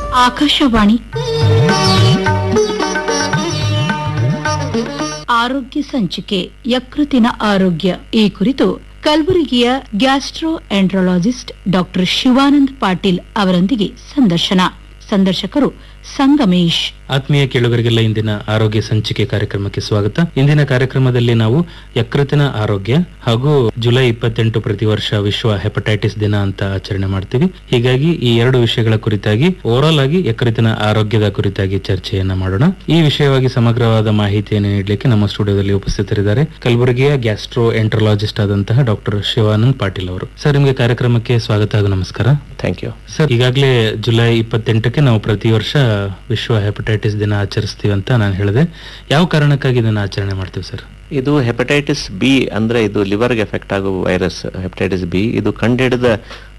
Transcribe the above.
ಆಕಾಶವಾಣಿ ಆರೋಗ್ಯ ಸಂಚಿಕೆ ಯಕೃತಿನ ಆರೋಗ್ಯ ಈ ಕುರಿತು ಕಲಬುರಗಿಯ gastroenterologist doctor Shivanand Patil ಅವರೊಂದಿಗೆ ಸಂದರ್ಶನ ಸಂದರ್ಶಕರು ಸಂಗಮೇಶ್ ಆತ್ಮೀಯ ಕೇಳುಗರಿಗೆಲ್ಲ ಇಂದಿನ ಆರೋಗ್ಯ ಸಂಚಿಕೆ ಕಾರ್ಯಕ್ರಮಕ್ಕೆ ಸ್ವಾಗತ ಇಂದಿನ ಕಾರ್ಯಕ್ರಮದಲ್ಲಿ ನಾವು ಯಕೃತಿನ ಆರೋಗ್ಯ ಹಾಗೂ ಜುಲೈ ಇಪ್ಪತ್ತೆಂಟು ಪ್ರತಿ ವರ್ಷ ವಿಶ್ವ ಹೆಪಟೈಟಿಸ್ ದಿನ ಅಂತ ಆಚರಣೆ ಮಾಡ್ತೀವಿ ಹೀಗಾಗಿ ಈ ಎರಡು ವಿಷಯಗಳ ಕುರಿತಾಗಿ ಓವರಾಲ್ ಆಗಿ ಯಕೃತಿನ ಆರೋಗ್ಯದ ಕುರಿತಾಗಿ ಚರ್ಚೆಯನ್ನ ಮಾಡೋಣ ಈ ವಿಷಯವಾಗಿ ಸಮಗ್ರವಾದ ಮಾಹಿತಿಯನ್ನು ನೀಡಲಿಕ್ಕೆ ನಮ್ಮ ಸ್ಟುಡಿಯೋದಲ್ಲಿ ಉಪಸ್ಥಿತರಿದ್ದಾರೆ ಕಲಬುರಗಿಯ ಗ್ಯಾಸ್ಟ್ರೋ ಎಂಟ್ರಲಾಜಿಸ್ಟ್ ಆದಂತಹ ಡಾಕ್ಟರ್ ಶಿವಾನಂದ್ ಪಾಟೀಲ್ ಅವರು ಸರ್ ನಿಮಗೆ ಕಾರ್ಯಕ್ರಮಕ್ಕೆ ಸ್ವಾಗತ ಹಾಗೂ ನಮಸ್ಕಾರ ಥ್ಯಾಂಕ್ ಯು ಸರ್ ಈಗಾಗಲೇ ಜುಲೈ ಇಪ್ಪತ್ತೆಂಟಕ್ಕೆ ನಾವು ಪ್ರತಿ ವರ್ಷ ವಿಶ್ವ ಹೆಪಟೈಟಿಸ್ ದಿನ ಆಚರಿಸ್ತೀವಿ ಅಂತ ನಾನು ಹೇಳಿದೆ ಯಾವ ಕಾರಣಕ್ಕಾಗಿ ಇದನ್ನ ಆಚರಣೆ ಮಾಡ್ತೀವಿ ಸರ್ ಇದು ಹೆಪಟೈಟಿಸ್ ಬಿ ಅಂದ್ರೆ ಇದು ಲಿವರ್ಗೆ ಎಫೆಕ್ಟ್ ಆಗೋ ವೈರಸ್ ಹೆಪಟೈಟಿಸ್ ಬಿ ಇದು ಕಂಡುಹಿಡಿದ